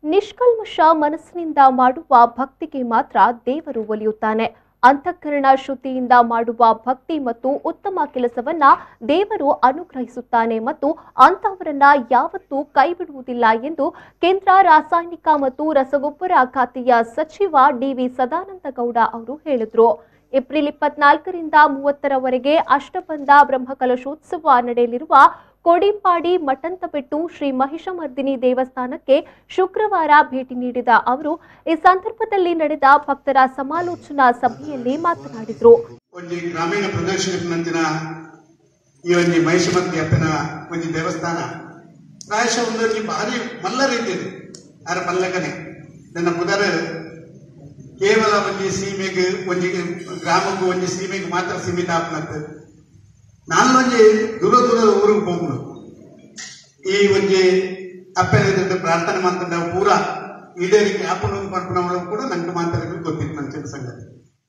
ನಿಷ್ಕಲ್ಮಶ ಮನಸ್ಸಿನಿಂದ ಮಾಡುವ ಭಕ್ತಿಗೆ ಮಾತ್ರ ದೇವರು ಒಲಿಯುತ್ತಾನೆ ಅಂತಃಕರಣ ಶುದ್ಧಿಯಿಂದ ಮಾಡುವ ಭಕ್ತಿ ಮತ್ತು ಉತ್ತಮ ಕೆಲಸವನ್ನ ದೇವರು ಅನುಗ್ರಹಿಸುತ್ತಾನೆ ಮತ್ತು ಅಂತಹವರನ್ನ ಯಾವತ್ತೂ ಕೈಬಿಡುವುದಿಲ್ಲ ಎಂದು ಕೇಂದ್ರ ರಾಸಾಯನಿಕ ಮತ್ತು ರಸಗೊಬ್ಬರ ಖಾತೆಯ ಸಚಿವ ಡಿವಿ ಸದಾನಂದ ಗೌಡ ಅವರು ಹೇಳಿದರು ಏಪ್ರಿಲ್ ಇಪ್ಪತ್ನಾಲ್ಕರಿಂದ ಮೂವತ್ತರವರೆಗೆ ಅಷ್ಟಬಂಧ ಬ್ರಹ್ಮಕಲಶೋತ್ಸವ ನಡೆಯಲಿರುವ ಕೋಡಿಂಪಾಡಿ ಮಠಂತಬೆಟ್ಟು ಶ್ರೀ ಮಹಿಷಮರ್ದಿನಿ ದೇವಸ್ಥಾನಕ್ಕೆ ಶುಕ್ರವಾರ ಭೇಟಿ ನೀಡಿದ ಅವರು ಈ ಸಂದರ್ಭದಲ್ಲಿ ನಡೆದ ಭಕ್ತರ ಸಮಾಲೋಚನಾ ಸಭೆಯಲ್ಲಿ ಮಾತನಾಡಿದರು ಒಂಜಿ ಗ್ರಾಮೀಣ ಪ್ರದೇಶದಂಚಿನ ಈ ಒಂಜಿ ಮಹಿಷಮತಿ ಅಪ್ಪನ ಒಂಜಿ ದೇವಸ್ಥಾನ ಪ್ರಾಯಶಃ ಒಂದೊಂಜಿ ಭಾರಿ ಮಲ್ಲ ರೀತಿಯಲ್ಲಿ ಅರ ಮಲ್ಲಕನೆ ನನ್ನ ಪುದರ್ ಕೇವಲ ಒಂಜಿ ಸೀಮೆಗೆ ಒಂಜಿ ಗ್ರಾಮಕ್ಕೂ ಒಂಜಿ ಸೀಮೆಗೆ ಮಾತ್ರ ಸೀಮಿತ ಆಪ್ನತ್ ನಾನು ಒಂಜಿ ದೂರ ದೂರದ ಊರಿಗೆ ಹೋಗ್ನು ಈ ಒಂಜಿ ಅಪ್ಪನ ಎದುರು ಪ್ರಾರ್ಥನೆ ಮಾಡ್ತಾರೆ ಪೂರ ಈಡೇರಿಕೆ ಅಪ್ಪನ ಪರ್ಪಣ ಕೂಡ ನಂಗೆ ಮಾತಾಡೋದು ಗೊತ್ತಿತ್ತು ನಂಚಿನ ಸಂಗತಿ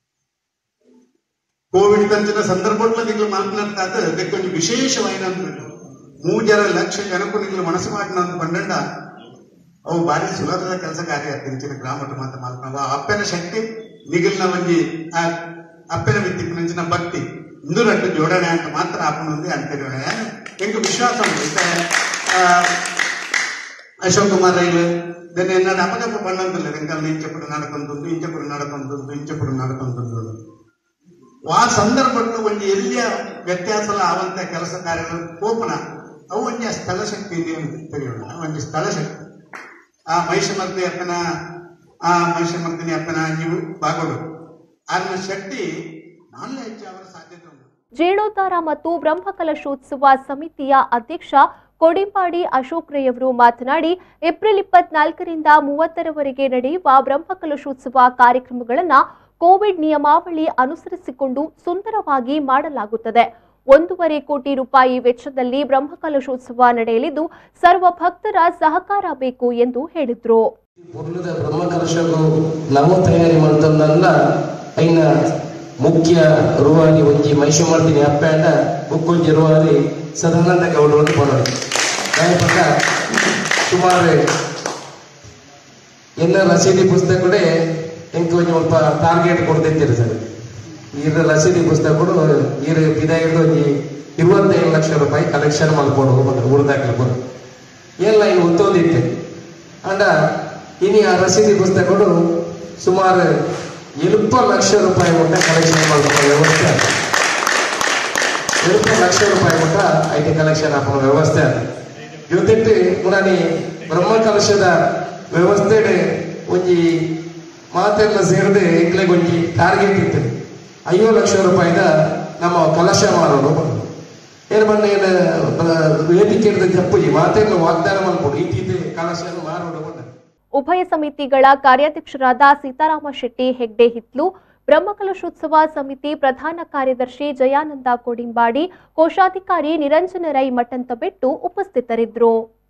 ಕೋವಿಡ್ ತಂಚಿನ ಸಂದರ್ಭದಲ್ಲಿ ನೀವು ಮಾತನಾಡ್ತಾ ಅದಕ್ಕೆ ಕೊಂಚ ವಿಶೇಷವಾಯಿನ ಅಂದ್ಬಿಟ್ಟು ಮೂಜರ ಲಕ್ಷ ಜನಕ್ಕೂ ನೀವು ಮನಸ್ಸು ಮಾಡಿನ ಒಂದು ಪಂಡಂಡ ಅವು ಭಾರಿ ಸುಲಭದ ಕೆಲಸ ಕಾರ್ಯ ತಿಂಚಿನ ಗ್ರಾಮದ ಮಾತ ಮಾತನಾಡ ಅಪ್ಪನ ಶಕ್ತಿ ನಿಗಿಲ್ನ ಒಂಜಿ ಆ ಅಪ್ಪನ ವಿದ್ಯಕ್ಕೆ ನಂಚಿನ ಭಕ್ತಿ ಇಂದು ರಟ್ಟು ಜೋಡಣೆ ಅಂತ ಮಾತ್ರ ಅಪ್ಪನ ಒಂದು ಅಂತೇಳಿ ಎಂಗೆ ವಿಶ್ವಾಸ ಉಂಟು ಇತ್ತ, ಆ, ಅಶೋಕ್ ಕುಮಾರ್ ರೈಲು దాన్ని ఎన్నడ అపగప్ప పండంతులేదు ఇంకా ఇంచెప్పుడు నడకొంటుంది ఇంచెప్పుడు నడకొంటుంది ఇంచెప్పుడు నడకొంటుంది ಆ ಸಂದರ್ಭಗಳು ಒಂದು ಎಲ್ಲಿಯ ವ್ಯತ್ಯಾಸ ಆವಂತ ಕೆಲಸ ಕಾರ್ಯಗಳು ಕೋಪನ ಅವು ಒಂಜಿ ಸ್ಥಳ ಶಕ್ತಿ ಇದೆ ಅಂತ ತಿಳಿಯೋಣ ಒಂಜಿ ಸ್ಥಳ ಶಕ್ತಿ ಆ ಮಹಿಷಮರ್ದಿ ಅಪ್ಪನ ಆ ಮಹಿಷಮರ್ದಿನಿ ಅಪ್ಪನ ನೀವು ಬಾಗೋಡು ಅದನ್ನ ಶಕ್ತಿ ನಾಳೆ ಹೆಚ್ಚು ಅವರ ಸಾಧ್ಯತೆ ಉಂಟು ಜೀರ್ಣೋದ್ಧಾರ ಮತ್ತು ಬ್ರಹ್ಮಕಲಶೋತ್ಸವ ಸಮಿತಿಯ ಅಧ್ಯಕ್ಷ ಕೊಡಿಂಪಾಡಿ ಅಶೋಕ್ ರೈ ಅವರು ಮಾತನಾಡಿ ಏಪ್ರಿಲ್ ಇಪ್ಪತ್ನಾಲ್ಕರಿಂದ ಮೂವತ್ತರವರೆಗೆ ನಡೆಯುವ ಬ್ರಹ್ಮಕಲಶೋತ್ಸವ ಕಾರ್ಯಕ್ರಮಗಳನ್ನು ಕೋವಿಡ್ ನಿಯಮಾವಳಿ ಅನುಸರಿಸಿಕೊಂಡು ಸುಂದರವಾಗಿ ಮಾಡಲಾಗುತ್ತದೆ ಒಂದೂವರೆ ಕೋಟಿ ರೂಪಾಯಿ ವೆಚ್ಚದಲ್ಲಿ ಬ್ರಹ್ಮಕಲಶೋತ್ಸವ ನಡೆಯಲಿದ್ದು ಸರ್ವ ಭಕ್ತರ ಸಹಕಾರ ಬೇಕು ಎಂದು ಹೇಳಿದರು ಪುರ್ಲದ ಬ್ರಹ್ಮಕಲಶಗಳು ನಾವು ತಯಾರಿ ಮಾಡ್ತಂದಲ್ಲ ಐನ ಮುಖ್ಯ ರುವಾರಿ ಒಂಜಿ ಮೈಸೂರು ಮಾಡ್ತೀನಿ ಅಪ್ಪಾಂಡ ಉಕ್ಕೊಂಜಿ ರುವಾರಿ ಸದಾನಂದ ಗೌಡ ಒಂದು ಪಡೋದು ಪಕ್ಕ ಸುಮಾರು ಎಲ್ಲ ರಸೀದಿ ಪುಸ್ತಕ ಕೂಡ ಎಂಕ್ ಒಂಜಿ ಸ್ವಲ್ಪ ಟಾರ್ಗೆಟ್ ಕೊಡ್ತಿರ್ತೀರಿ ಸರ್ ಇರ ರಸೀದಿ ಪುಸ್ತಕ ಕೂಡ ಇರ ಇದಾಗಿದ್ದು ಒಂಜಿ ಇರುವತ್ತೈದು ಲಕ್ಷ ರೂಪಾಯಿ ಕಲೆಕ್ಷನ್ ಮಾಡ್ಕೊಡು ಉಳಿದಾಗ್ಲಿ ಬರು ಎಲ್ಲ ಇನ್ನು ಒತ್ತೊಂದಿತ್ತೆ ಅಂಡ ಇನಿ ಆ ರಸೀದಿ ಪುಸ್ತಕಗಳು ಸುಮಾರು ಎಲ್ಪ ಲಕ್ಷ ರೂಪಾಯಿ ಮುಟ್ಟ ಕಲೆಕ್ಷನ್ ಮಾಡುವ ವ್ಯವಸ್ಥೆ ಅದ ಎಲ್ಪ ಲಕ್ಷ ರೂಪಾಯಿ ಮುಟ್ಟ ಐಟಿ ಕಲೆಕ್ಷನ್ ಹಾಕುವ ವ್ಯವಸ್ಥೆ ಅದ ಜೊತೆಗೆ ಮುನಾನಿ ಬ್ರಹ್ಮ ಕಲಶದ ವ್ಯವಸ್ಥೆ ಒಂಜಿ ಮಾತೆಲ್ಲ ಸೇರಿದೆ ಎಂಗ್ಲೆಗ್ ಒಂಜಿ ಟಾರ್ಗೆಟ್ ಇತ್ತು ಐವತ್ತು ಲಕ್ಷ ರೂಪಾಯಿದ ನಮ್ಮ ಕಲಶ ಮಾರೋದು ಬಂದು ಏನು ಬಣ್ಣ ಏನು ವೇದಿಕೆ ಹಿಡಿದ ಜಪ್ಪುಜಿ ಮಾತೆಲ್ಲ ವಾಗ್ದಾನ ಮಾಡ್ಕೊಡು ಈ ರೀತಿ ಕಲಶ ಮಾರೋದು ಬಂದ ಉಭಯ ಸಮಿತಿಗಳ ಕಾರ್ಯಾಧ್ಯಕ್ಷರಾದ ಸೀತಾರಾಮ ಶೆಟ್ಟಿ ಹೆಗ್ಡೆ ಹಿತ್ಲು ಬ್ರಹ್ಮಕಲಶೋತ್ಸವ ಸಮಿತಿ ಪ್ರಧಾನ ಕಾರ್ಯದರ್ಶಿ ಜಯಾನಂದ ಕೋಡಿಂಬಾಡಿ ಕೋಶಾಧಿಕಾರಿ ನಿರಂಜನ ರೈ ಮಠಂತಬೆಟ್ಟು ಉಪಸ್ಥಿತರಿದ್ದರು